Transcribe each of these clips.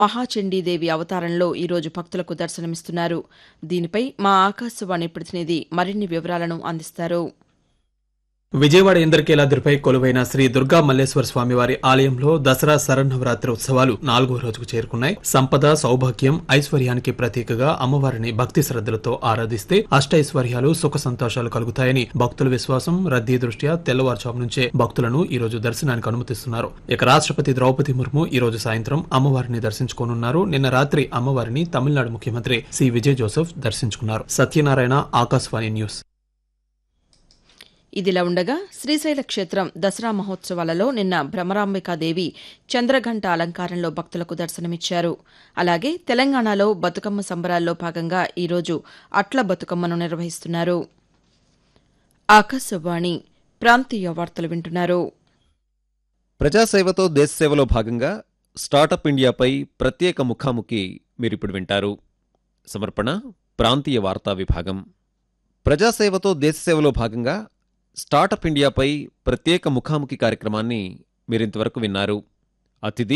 మహాచండీదేవి అవతారంలో ఈరోజు భక్తులకు దర్శనమిస్తున్నారు దీనిపై మా ఆకాశవాణి ప్రతినిధి మరిన్ని వివరాలను అందిస్తారు విజయవాడ ఇంద్రకీలాద్రిపై కొలువైన శ్రీ దుర్గా మల్లేశ్వర స్వామివారి ఆలయంలో దసరా శరన్నవరాత్రి ఉత్సవాలు నాలుగో రోజుకు చేరుకున్నాయి సంపద సౌభాగ్యం ఐశ్వర్యానికి ప్రతీకగా అమ్మవారిని భక్తి శ్రద్దలతో ఆరాధిస్తే అష్టైశ్వర్యాలు సుఖ సంతోషాలు కలుగుతాయని భక్తుల విశ్వాసం రద్దీ దృష్ట్యా తెల్లవారుజాము నుంచే భక్తులను ఈ రోజు దర్శనానికి అనుమతిస్తున్నారు ఇక రాష్ట్రపతి ద్రౌపది ముర్ము ఈ రోజు సాయంత్రం అమ్మవారిని దర్శించుకోనున్నారు నిన్న రాత్రి అమ్మవారిని తమిళనాడు ముఖ్యమంత్రి సి విజయ్ జోసెఫ్ దర్శించుకున్నారు సత్యనారాయణ ఆకాశవాణి న్యూస్ ఇదిలా ఉండగా శ్రీశైల క్షేత్రం దసరా మహోత్సవాలలో నిన్న భ్రమరాంబికాదేవి చంద్రఘంట అలంకారంలో భక్తులకు దర్శనమిచ్చారు అలాగే తెలంగాణలో బతుకమ్మ సంబరాల్లో భాగంగా ఈరోజు అట్ల బతుకమ్మను నిర్వహిస్తున్నారు ఆకాశవాణి ప్రాంతీయ వార్తలు వింటున్నారు ప్రజాసేవతో దేశసేవలో భాగంగా స్టార్టప్ ఇండియాపై ప్రత్యేక ముఖాముఖి మీరిప్పుడు వింటారు సమర్పణ ప్రాంతీయ వార్తా విభాగం ప్రజాసేవతో దేశసేవలో భాగంగా స్టార్టప్ ఇండియాపై ప్రత్యేక ముఖాముఖి కార్యక్రమాన్ని మీరింతవరకు విన్నారు అతిథి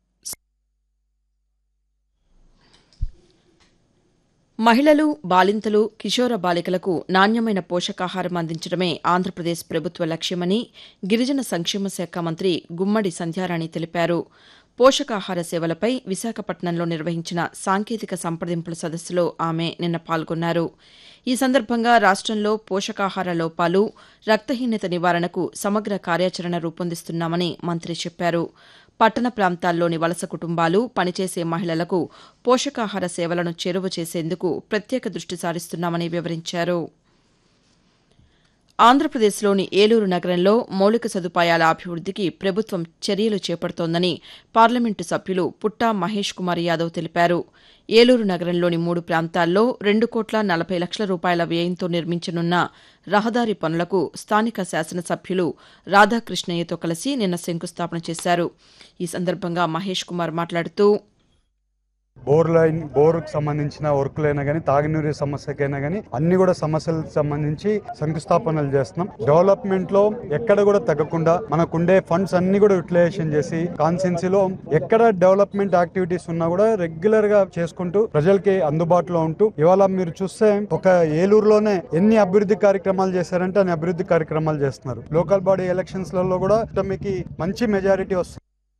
మహిళలు బాలింతలు కిషోర బాలికలకు నాణ్యమైన పోషకాహారం అందించడమే ఆంధ్రప్రదేశ్ ప్రభుత్వ లక్ష్యమని గిరిజన సంక్షేమ శాఖ మంత్రి గుమ్మడి సంధ్యారాణి తెలిపారు పోషకాహార సేవలపై విశాఖపట్నంలో నిర్వహించిన సాంకేతిక సంప్రదింపుల సదస్సులో ఆమె నిన్న పాల్గొన్నారు ఈ సందర్భంగా రాష్టంలో పోషకాహార లోపాలు రక్తహీనత నివారణకు సమగ్ర కార్యాచరణ రూపొందిస్తున్నామని మంత్రి చెప్పారు పట్టణ ప్రాంతాల్లోని వలస కుటుంబాలు పనిచేసే మహిళలకు పోషకాహార సేవలను చేరువ చేసేందుకు ప్రత్యేక దృష్టి సారిస్తున్నామని వివరించారు ఆంధ్రప్రదేశ్లోని ఏలూరు నగరంలో మౌలిక సదుపాయాల అభివృద్దికి ప్రభుత్వం చర్యలు చేపడుతోందని పార్లమెంటు సభ్యులు పుట్టా మహేష్ కుమార్ యాదవ్ తెలిపారు ఏలూరు నగరంలోని మూడు ప్రాంతాల్లో రెండు కోట్ల నలభై లక్షల రూపాయల వ్యయంతో నిర్మించనున్న రహదారి పనులకు స్థానిక శాసనసభ్యులు రాధాకృష్ణయ్యతో కలిసి నిన్న శంకుస్థాపన చేశారు ఈ సందర్భంగా మహేష్ కుమార్ మాట్లాడుతూ బోర్ లైన్ బోర్కు సంబంధించిన వర్కులైనా కానీ తాగునీరు సమస్యకైనా కానీ అన్ని కూడా సమస్యలకు సంబంధించి శంకుస్థాపనలు చేస్తున్నాం డెవలప్మెంట్ లో ఎక్కడ కూడా తగ్గకుండా మనకుండే ఫండ్స్ అన్ని కూడా యూటిలైజేషన్ చేసి కాన్సెన్సీలో ఎక్కడ డెవలప్మెంట్ యాక్టివిటీస్ ఉన్నా కూడా రెగ్యులర్ గా చేసుకుంటూ ప్రజలకి అందుబాటులో ఉంటూ ఇవాళ మీరు చూస్తే ఒక ఏలూరులోనే ఎన్ని అభివృద్ధి కార్యక్రమాలు చేశారంటే అన్ని అభివృద్ధి కార్యక్రమాలు చేస్తున్నారు లోకల్ బాడీ ఎలక్షన్స్ లలో కూడా మీకు మంచి మెజారిటీ వస్తుంది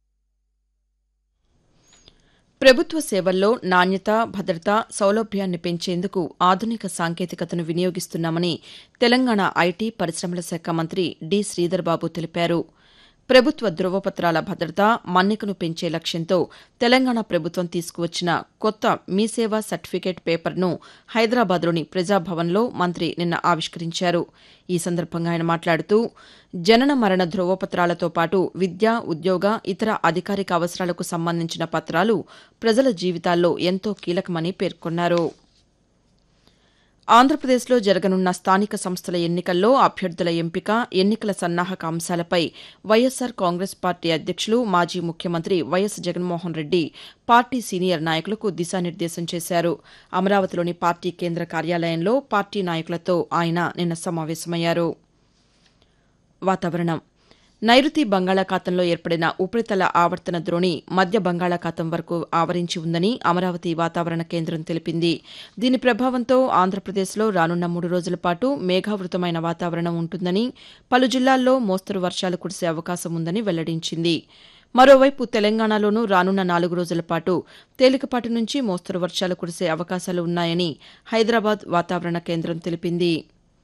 ప్రభుత్వ సేవల్లో నాణ్యత భద్రత సౌలభ్యాన్ని పెంచేందుకు ఆధునిక సాంకేతికతను వినియోగిస్తున్నామని తెలంగాణ ఐటీ పరిశ్రమల శాఖ మంత్రి డి శ్రీధర్బాబు తెలిపారు ప్రభుత్వ ధృవపత్రాల భద్రత మన్నికను పెంచే లక్ష్యంతో తెలంగాణ ప్రభుత్వం తీసుకువచ్చిన కొత్త మీ సేవా సర్టిఫికేట్ పేపర్ను హైదరాబాద్లోని ప్రజాభవన్లో మంత్రి నిన్న ఆవిష్కరించారు ఈ సందర్భంగా ఆయన మాట్లాడుతూ జనన మరణ ధృవపత్రాలతో పాటు విద్య ఉద్యోగ ఇతర అధికారిక అవసరాలకు సంబంధించిన పత్రాలు ప్రజల జీవితాల్లో ఎంతో కీలకమని పేర్కొన్నారు ఆంధ్రప్రదేశ్లో జరగనున్న స్థానిక సంస్థల ఎన్నికల్లో అభ్యర్థుల ఎంపిక ఎన్నికల సన్నాహక అంశాలపై వైఎస్సార్ కాంగ్రెస్ పార్టీ అధ్యక్షులు మాజీ ముఖ్యమంత్రి Y S Jaganmohan Reddy party senior నాయకులకు దిశానిర్దేశం చేశారు అమరావతిలోని పార్టీ కేంద్ర కార్యాలయంలో పార్టీ నాయకులతో ఆయన నిన్న సమావేశమయ్యారు వాతావరణం నైరుతి బంగాళాఖాతంలో ఏర్పడిన ఉపరితల ఆవర్తన ద్రోణి మధ్య బంగాళాఖాతం వరకు ఆవరించి ఉందని అమరావతి వాతావరణ కేంద్రం తెలిపింది దీని ప్రభావంతో ఆంధ్రప్రదేశ్లో రానున్న మూడు రోజుల పాటు మేఘావృతమైన వాతావరణం ఉంటుందని పలు జిల్లాల్లో మోస్తరు వర్షాలు కురిసే అవకాశం ఉందని వెల్లడించింది మరోవైపు తెలంగాణలోనూ రానున్న నాలుగు రోజుల పాటు తేలికపాటి నుంచి మోస్తరు వర్షాలు కురిసే అవకాశాలు ఉన్నాయని హైదరాబాద్ వాతావరణ కేంద్రం తెలిపింది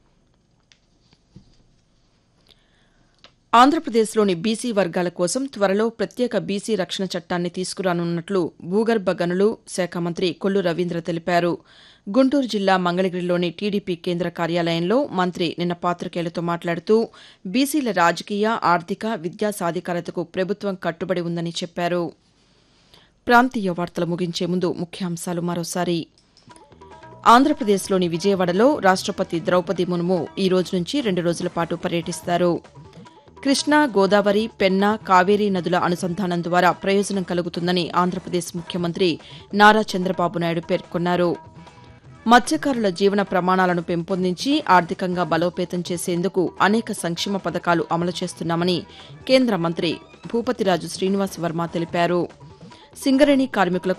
ఆంధ్రప్రదేశ్లోని బీసీ వర్గాల కోసం త్వరలో ప్రత్యేక బీసీ రక్షణ చట్టాన్ని తీసుకురానున్నట్లు భూగర్భ గనులు శాఖ మంత్రి కొల్లు రవీంద్ర తెలిపారు గుంటూరు జిల్లా మంగళగిరిలోని టీడీపీ కేంద్ర కార్యాలయంలో మంత్రి నిన్న పాతికేయులతో మాట్లాడుతూ బీసీల రాజకీయ ఆర్థిక విద్యా సాధికారతకు ప్రభుత్వం కట్టుబడి ఉందని చెప్పారు ప్రాంతీయ వార్తలు ముగించే ముందు ముఖ్యాంశాలు మరోసారి ఆంధ్రప్రదేశ్లోని విజయవాడలో రాష్టపతి ద్రౌపది ముర్ము ఈ రోజు నుంచి రెండు రోజుల పాటు పర్యటిస్తారు కృష్ణా గోదావరి పెన్నా కావేరీ నదుల అనుసంధానం ద్వారా ప్రయోజనం కలుగుతుందని ఆంధ్రప్రదేశ్ ముఖ్యమంత్రి నారా చంద్రబాబు నాయుడు పేర్కొన్నారు మత్స్యకారుల జీవన ప్రమాణాలను పెంపొందించి ఆర్థికంగా బలోపేతం చేసేందుకు అనేక సంక్షేమ పథకాలు అమలు చేస్తున్నామని కేంద్ర మంత్రి భూపతిరాజు శ్రీనివాస్ వర్మ తెలిపారు సింగరేణి కార్మికులకు